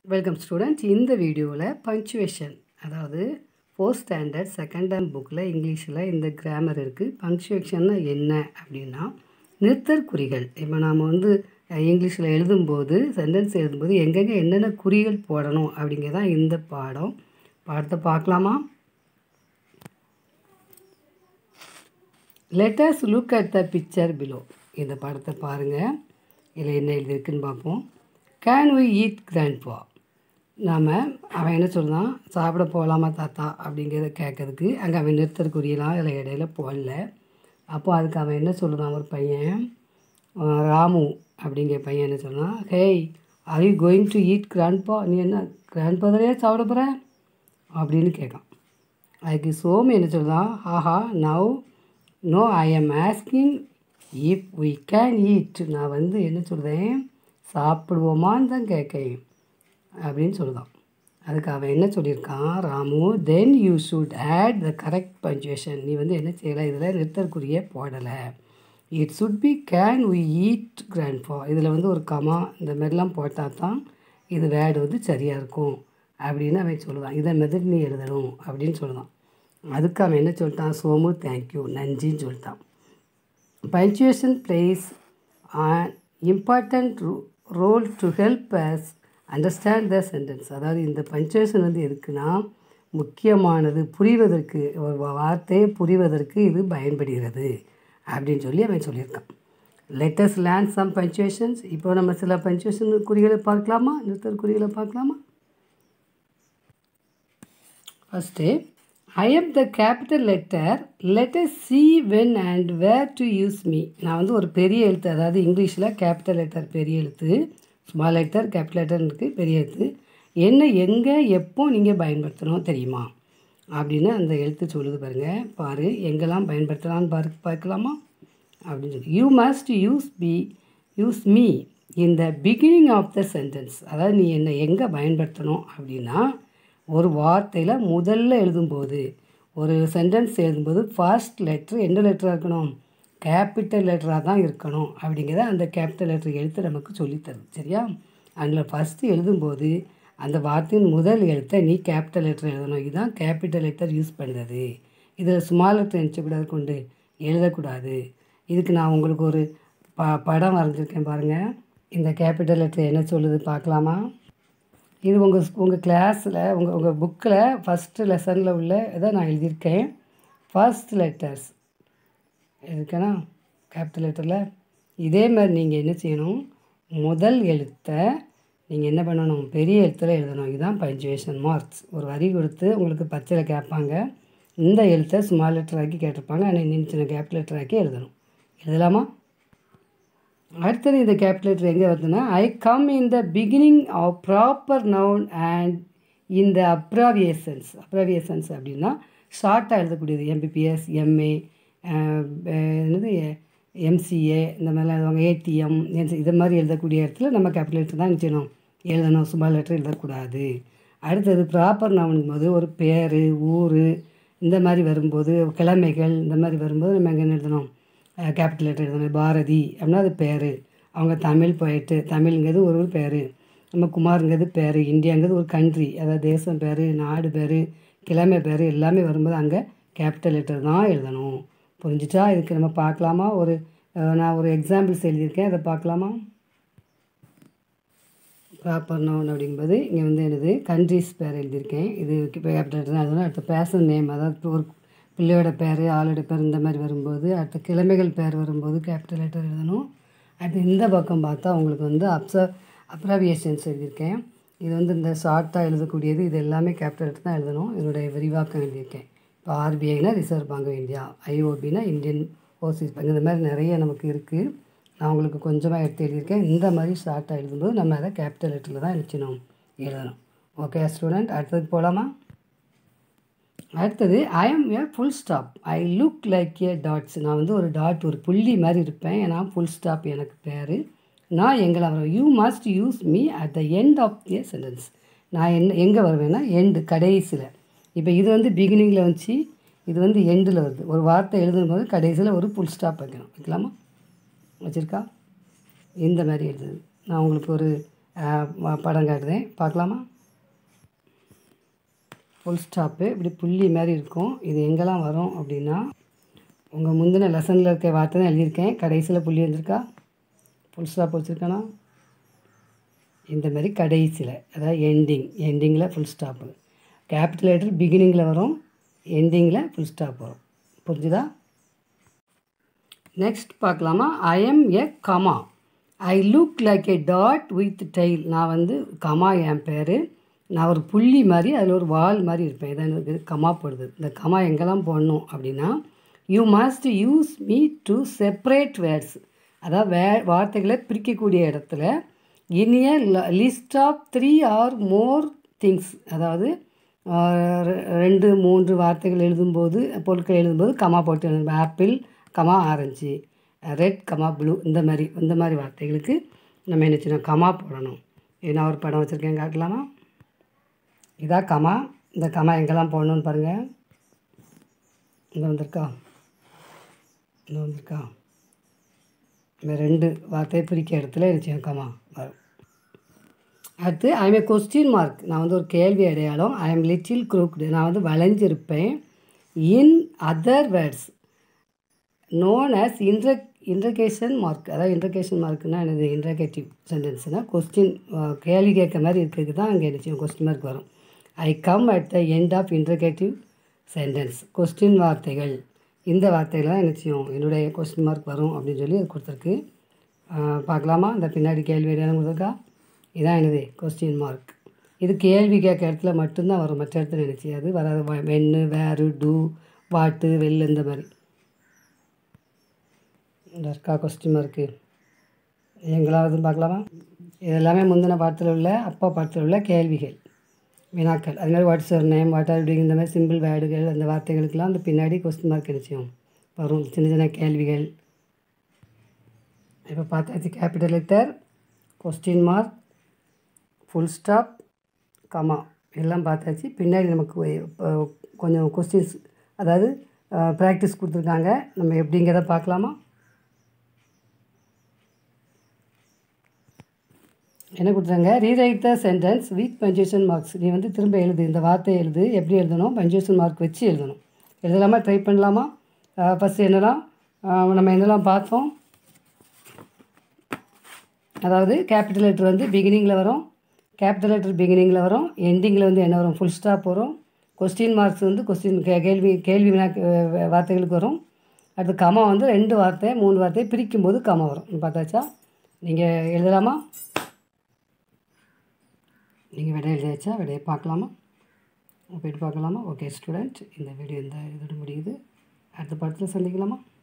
welcome students இந்த வீடியோவில் punctuation அதாவது ஃபோர்த் ஸ்டாண்டர்ட் செகண்ட் டேம் புக்கில் இங்கிலீஷில் இந்த கிராமர் இருக்குது பங்க்சுவேஷன்னா என்ன அப்படின்னா நிறுத்தற் குறிகள் இப்போ நாம் வந்து அஹ், இங்கிலீஷில் எழுதும்போது சென்டென்ஸ் எழுதும்போது எங்கெங்கே என்னென்ன குறிகள் போடணும் அப்படிங்கிறதான் இந்த பாடம் பாடத்தை பார்க்கலாமா letters look at the picture below இந்த படத்தை பாருங்கள் இதில் என்ன எழுதியிருக்குன்னு பார்ப்போம் கேன் வி ஈட் கிராண்ட்பா நாம் அவன் என்ன சொல்கிறான் சாப்பிட போகலாமா தாத்தா அப்படிங்கிறத கேட்கறதுக்கு அங்கே அவன் நிறுத்தற்குரியலாம் இதில் இடையில போடல அப்போ அதுக்கு அவன் என்ன சொல்லுறான் ஒரு பையன் அஹ் ராமு அப்படிங்கிற பையன் என்ன சொல்கிறான் hey are you going to eat grandpa நீ என்ன கிராண்ட்பா தானே சாப்பிட போகிற அப்படின்னு கேட்கான் அதுக்கு சோமு என்ன சொல்கிறான் ஆஹா now no I am asking if we can eat நான் வந்து என்ன சொல்கிறேன் சாப்பிடுவோமான்னு தான் கேட்கேன் அப்படின்னு சொல்லுதான் அதுக்கு அவன் என்ன சொல்லியிருக்கான் Ramu then you should add the correct punctuation நீ வந்து என்ன செய்யலை இதில் நிறுத்தற்குரிய போடலை it should be can we eat grandpa இதில் வந்து ஒரு கமா இந்த மாதிரிலாம் போட்டால் தான் இது வேர்டு வந்து சரியாக இருக்கும் அப்படின்னு அவன் சொல்லுவான் இதை மாதிரி நீ எழுதணும் அப்படின்னு சொல்லுவான் அதுக்கு அவன் என்ன சொல்லிட்டான் சோமு தேங்க்யூ நன்றின்னு சொல்லிட்டான் punctuation plays an important ro- role to help us understand the sentence அதாவது இந்த பஞ்சுவேஷன் வந்து எதுக்குன்னா முக்கியமானது புரிவதற்கு ஒரு வார்த்தையை புரிவதற்கு இது பயன்படுகிறது அப்படின்னு சொல்லி அவன் சொல்லியிருக்கான் லெட்டஸ் லேர்ன் சம் பஞ்சுவேஷன்ஸ் இப்போ நம்ம சில பஞ்சுவேஷன் குறிகளை பார்க்கலாமா நிறுத்தல் குறிகளை பார்க்கலாமா first I am the capital letter letter C when and where to use me நான் வந்து ஒரு பெரிய எழுத்து அதாவது இங்கிலீஷில் கேபிட்டல் லெட்டர் பெரிய எழுத்து ஸ்மால் லெட்டர் கேபிட்டல் லெட்டர் இருக்குது பெரிய எழுத்து என்ன எங்கே எப்போ நீங்கள் பயன்படுத்தணும் தெரியுமா அப்படின்னு அந்த எழுத்து சொல்லுது பாருங்கள் பாரு எங்கெல்லாம் பயன்படுத்தலாம்னு பாரு பார்க்கலாமா அப்படின்னு சொல்லி you must use be use me in the beginning of the sentence அதாவது நீ என்னை எங்கே பயன்படுத்தணும் அப்படின்னா ஒரு வார்த்தையில் முதல்ல எழுதும்போது ஒரு சென்டென்ஸ் எழுதும்போது ஃபர்ஸ்ட் லெட்ரு எந்த லெட்டராக இருக்கணும் கேபிட்டல் லெட்டராக தான் இருக்கணும் அப்படிங்கிறத அந்த கேபிட்டல் லெட்டர் எழுத்து நமக்கு சொல்லித்தருது சரியா அதில் ஃபஸ்ட்டு எழுதும்போது அந்த வார்த்தையின் முதல் எழுத்தை நீ கேபிட்டல் லெட்டர் எழுதணும் இதுதான் கேபிட்டல் லெட்டர் யூஸ் பண்ணுறது இதில் ஸ்மால் லெட்டர் நினச்சக்கூடாது கொண்டு எழுதக்கூடாது இதுக்கு நான் உங்களுக்கு ஒரு ப படம் வரைஞ்சிருக்கேன் பாருங்கள் இந்த கேபிட்டல் லெட்டர் என்ன சொல்லுது பார்க்கலாமா இது உங்கள் உங்கள் கிளாஸில் உங்கள் உங்கள் புக்கில் ஃபஸ்ட்டு லெசனில் உள்ள இதை நான் எழுதியிருக்கேன் ஃபர்ஸ்ட் லெட்டர்ஸ் இருக்கேனா கேபிட்டல் லெட்டரில் இதே மாதிரி நீங்கள் என்ன செய்யணும் முதல் எழுத்தை நீங்கள் என்ன பண்ணணும் பெரிய எழுத்தில் எழுதணும் இதுதான் பஞ்சுவேஷன் மார்க்ஸ் ஒரு வரி கொடுத்து உங்களுக்கு பச்சையில் கேட்பாங்க இந்த எழுத்தை ஸ்மால் லெட்டர் ஆக்கி கேட்டிருப்பாங்க ஆனால் இன்னும் சின்ன கேபிட்டல் லெட்டர் ஆக்கி எழுதணும் எழுதலாமா அடுத்தது இந்த கேபிட்டல் லெட்டர் எங்கே வருதுன்னா I come in the beginning of proper noun and இந்த அப்ராவியேஷன்ஸ் அப்ராவியேஷன்ஸ் அப்படின்னா ஷார்ட்டாக எழுதக்கூடியது எம்பிபிஎஸ் எம்ஏ என்னது எம்சிஏ இந்த மாதிரிலாம் எழுதுவாங்க ஏடிஎம் இது மாதிரி எழுதக்கூடிய இடத்துல நம்ம கேபிட்டல் லெட்டர் தான் செய்யணும் எழுதணும் ஸ்மால் லெட்டர் எழுதக்கூடாது அடுத்தது ப்ராப்பர் நவுனுங்கும் போது ஒரு பேர் ஊர் இந்த மாதிரி வரும்போது கிழமைகள் இந்த மாதிரி வரும்போது நம்ம எங்கே எழுதணும் கேபிட்டல் லெட்டர் எழுதணும் பாரதி அப்படின்னா அது பேர் அவங்க தமிழ் போயிட்டு தமிழ்ங்கிறது ஒரு ஒரு பேர் நம்ம குமாருங்கிறது பேர் இந்தியாங்கிறது ஒரு கண்ட்ரி அதாவது தேசம் பேர் நாடு பேர் கிழமை பேர் எல்லாமே வரும்போது அங்கே கேபிட்டல் லெட்டர் தான் எழுதணும் புரிஞ்சுட்டா இதுக்கு நம்ம பார்க்கலாமா ஒரு அஹ், நான் ஒரு எக்ஸாம்பிள்ஸ் எழுதியிருக்கேன் அதை பார்க்கலாமா ப்ராப்பர் நவுன் அப்படிங்கும்போது இங்கே வந்து என்னது கண்ட்ரிஸ் பேர் எழுதியிருக்கேன் இது இப்போ கேபிட்டல் லெட்டர் தான் எழுதணும் அடுத்த பேசன் நேம் அதாவது இப்போ ஒரு பிள்ளையோட பேர் ஆளோட பேர் இந்த மாதிரி வரும்போது அடுத்த கிழமைகள் பேர் வரும்போது கேபிட்டல் லெட்டர் எழுதணும் அடுத்து இந்த பக்கம் பார்த்தா உங்களுக்கு வந்து அப்ச அப்ராவியேஷன்ஸ் எழுதியிருக்கேன் இது வந்து இந்த ஷார்ட்டாக எழுதக்கூடியது இது எல்லாமே கேபிட்டல் லெட்டர் தான் எழுதணும் இதனுடைய விரிவாக்கம் எழுதியிருக்கேன் இப்போ ஆர்பிஐனா ரிசர்வ் பேங்க் ஆஃப் இந்தியா ஐஓபினா இந்தியன் ஓவர்சீஸ் பேங்க் இந்த மாதிரி நிறைய நமக்கு இருக்குது நான் உங்களுக்கு கொஞ்சமாக எடுத்து எழுதியிருக்கேன் இந்த மாதிரி ஷார்ட்டாக எழுதும்போது நம்ம அதை கேபிட்டல் லெட்டரில் தான் எழுச்சணும் எழுதணும் ஓகே ஸ்டூடெண்ட் அடுத்தது போகலாமா அடுத்தது I am a full stop I look like a dots நான் வந்து ஒரு டாட் ஒரு புள்ளி மாதிரி இருப்பேன் ஏன்னா ஃபுல் ஸ்டாப் எனக்கு பேர் நான் எங்கே வருவேன் you must use me at the end of a sentence நான் என்ன எங்கே வருவேன்னா எண்டு கடைசியில் இப்போ இது வந்து பிகினிங்கில் வந்துச்சு இது வந்து எண்டில் வருது ஒரு வார்த்தை எழுதும்போது கடைசியில் ஒரு ஃபுல் ஸ்டாப் வைக்கணும் வைக்கலாமா வச்சுருக்கா இந்த மாதிரி எழுதுது நான் உங்களுக்கு ஒரு படம் காட்டுறேன் பார்க்கலாமா ஃபுல் ஸ்டாப்பு இப்படி புள்ளி மாதிரி இருக்கும் இது எங்கெல்லாம் வரும் அப்படின்னா உங்கள் முந்தின லெசனில் இருக்க வார்த்தை தான் எழுதியிருக்கேன் கடைசியில் புள்ளி வந்திருக்கா ஃபுல் ஸ்டாப் வச்சுருக்கேனா இந்த மாதிரி கடைசியில் அதாவது எண்டிங் எண்டிங்கில் ஃபுல் ஸ்டாப்பு கேபிட்டல் லெட்டர் பிகினிங்கில் வரும் எண்டிங்கில் ஃபுல் ஸ்டாப் வரும் புரிஞ்சுதா நெக்ஸ்ட் பார்க்கலாமா I am a comma I look like a dot with tail நான் வந்து கமா என் பேர் நான் ஒரு புள்ளி மாதிரி அதில் ஒரு வால் மாதிரி இருப்பேன் இதான் எனக்கு கமா போடுது இந்த கமா எங்கெல்லாம் போடணும் அப்படின்னா you must use me to separate words அதாவது வே வார்த்தைகளை பிரிக்கக்கூடிய இடத்துல in a list of three or more things அதாவது ரெண்டு மூன்று வார்த்தைகள் எழுதும்போது பொருட்கள் எழுதும்போது கமா போட்டு எழுதணும் apple comma orange red comma blue இந்த மாதிரி இந்த மாதிரி வார்த்தைகளுக்கு நம்ம என்ன செய்யணும் கமா போடணும் நான் ஒரு படம் வச்சுருக்கேன் காட்டலாமா இதான் கமா இந்த கமா எங்கெல்லாம் போடணும்னு பாருங்கள் இங்கே வந்திருக்கா இங்கே வந்திருக்கா இந்த ரெண்டு வார்த்தையை பிரிக்க இடத்துல என்ன செய்யணும் கமா வரும் அடுத்து ஐ எம் கொஸ்டின் மார்க் நான் வந்து ஒரு கேள்வி அடையாளம் ஐ எம் லிட்டில் குரூக்டு நான் வந்து வளைஞ்சிருப்பேன் in other words known as inter interrogation mark அதாவது இன்ட்ரகேஷன் மார்க்னா என்னது இன்ட்ரகேட்டிவ் சென்டென்ஸ்னால் கொஸ்டின் கேள்வி கேட்க மாதிரி இருக்கிறதுக்கு தான் அங்கே என்ன கொஸ்டின் மார்க் வரும் I come at the end of interrogative sentence question வார்த்தைகள் இந்த வார்த்தைகள்லாம் என்ன செய்யும் என்னுடைய கொஸ்டின் மார்க் வரும் அப்படின்னு சொல்லி அது கொடுத்துருக்கு பார்க்கலாமா இந்த பின்னாடி கேள்வி அடையாளம் கொடுத்துருக்கா இதான் என்னது கொஸ்டின் மார்க் இது கேள்வி கேட்க இடத்துல மட்டும்தான் வரும் மற்ற இடத்துல நினச்சி அது வராது வெண்ணு வேறு டூ வாட்டு வெள்ளு இந்த மாதிரி இந்த இருக்கா கொஸ்டின் மார்க்கு எங்களாவது பார்க்கலாமா இது எல்லாமே முந்தின பாடத்தில் உள்ள அப்பா பாடத்தில் உள்ள கேள்விகள் வினாக்கள் அது மாதிரி what's your name what are doing இந்த மாதிரி சிம்பிள் வேர்டுகள் அந்த வார்த்தைகளுக்கெல்லாம் அந்த பின்னாடி கொஸ்டின் மார்க் நிச்சயம் வரும் சின்ன சின்ன கேள்விகள் இப்போ பார்த்தாச்சு capital letter question mark full stop comma எல்லாம் பார்த்தாச்சு பின்னாடி நமக்கு கொஞ்சம் கொஸ்டின்ஸ் அதாவது ப்ராக்டிஸ் கொடுத்துருக்காங்க நம்ம எப்படிங்கிறத பார்க்கலாமா என்ன கொடுத்துருங்க rewrite the sentence with punctuation marks நீ வந்து திரும்ப எழுது இந்த வார்த்தை எழுது எப்படி எழுதணும் பஞ்சுவேஷன் மார்க் வச்சு எழுதணும் எழுதலாமா ட்ரை பண்ணலாமா ஃபஸ்ட்டு என்னெல்லாம் நம்ம என்னெல்லாம் பார்த்தோம் அதாவது கேபிட்டல் லெட்டர் வந்து பிகினிங்கில் வரும் கேபிட்டல் லெட்டர் பிகினிங்கில் வரும் எண்டிங்கில் வந்து என்ன வரும் ஃபுல் ஸ்டாப் வரும் கொஸ்டின் மார்க்ஸ் வந்து கொஸ்டின் கே கேள்வி கேள்வி வினா வார்த்தைகளுக்கு வரும் அடுத்து கமா வந்து ரெண்டு வார்த்தை மூணு வார்த்தை பிரிக்கும் போது கமா வரும் பார்த்தாச்சா நீங்கள் எழுதலாமா நீங்கள் விடை எழுதியாச்சா விடையை பார்க்கலாமா போயிட்டு பார்க்கலாமா ஓகே ஸ்டூடெண்ட் இந்த வீடியோ இந்த இதோட முடியுது அடுத்த பாடத்தில் சந்திக்கலாமா